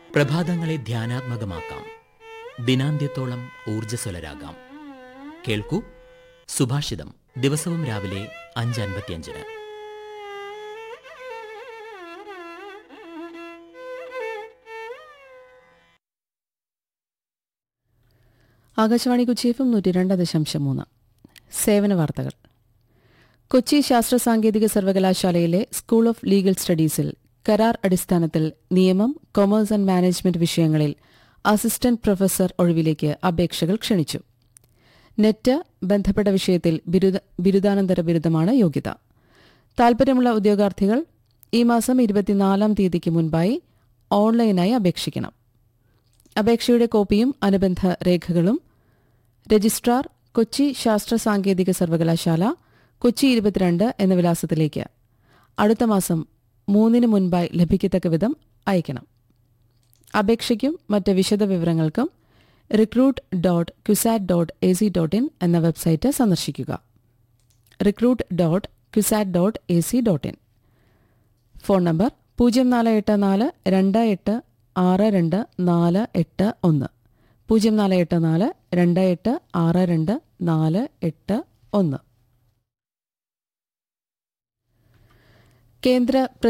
പ്രഭാതങ്ങളെ ധ്യാനാത്മകമാക്കാം ദിനാന്ത്യത്തോളം ഊർജ്ജസ്വലരാകാം കേൾക്കൂ സുഭാഷിതം ദിവസവും രാവിലെ അഞ്ച് അൻപത്തിയഞ്ചിന് ആകാശവാണി കൊച്ചി എഫ് എം നൂറ്റി രണ്ട് ദശാംശം മൂന്ന് സേവന വാർത്തകൾ കൊച്ചി ശാസ്ത്ര സാങ്കേതിക സർവകലാശാലയിലെ സ്കൂൾ ഓഫ് ലീഗൽ സ്റ്റഡീസിൽ കരാർ അടിസ്ഥാനത്തിൽ നിയമം കൊമേഴ്സ് ആൻഡ് മാനേജ്മെന്റ് വിഷയങ്ങളിൽ അസിസ്റ്റന്റ് പ്രൊഫസർ ഒഴിവിലേക്ക് അപേക്ഷകൾ ക്ഷണിച്ചു നെറ്റ് ബന്ധപ്പെട്ട വിഷയത്തിൽ ബിരുദ ബിരുദാനന്തര ബിരുദമാണ് യോഗ്യത താൽപര്യമുള്ള ഉദ്യോഗാർത്ഥികൾ ഈ മാസം ഇരുപത്തിനാലാം തീയതിക്ക് മുൻപായി ഓൺലൈനായി അപേക്ഷിക്കണം അപേക്ഷയുടെ കോപ്പിയും അനുബന്ധ രേഖകളും രജിസ്ട്രാർ കൊച്ചി ശാസ്ത്ര സാങ്കേതിക സർവകലാശാല കൊച്ചി ഇരുപത്തിരണ്ട് എന്ന വിലാസത്തിലേക്ക് അടുത്ത മാസം മൂന്നിന് മുൻപായി ലഭിക്കത്തക്ക വിധം അയക്കണം അപേക്ഷയ്ക്കും മറ്റ് വിശദ വിവരങ്ങൾക്കും recruit dot CUSAT dot A C dot in എന്ന വെബ്സൈറ്റ് സന്ദർശിക്കുക recruit dot CUSAT dot A C dot in phone number പൂജ്യം നാല് എട്ട് നാല് രണ്ട് എട്ട് ആറ് രണ്ട് നാല് എട്ട് ഒന്ന് പൂജ്യം നാല് എട്ട് നാല് രണ്ട് എട്ട് ആറ് രണ്ട് നാല് എട്ട് ഒന്ന് കേന്ദ്ര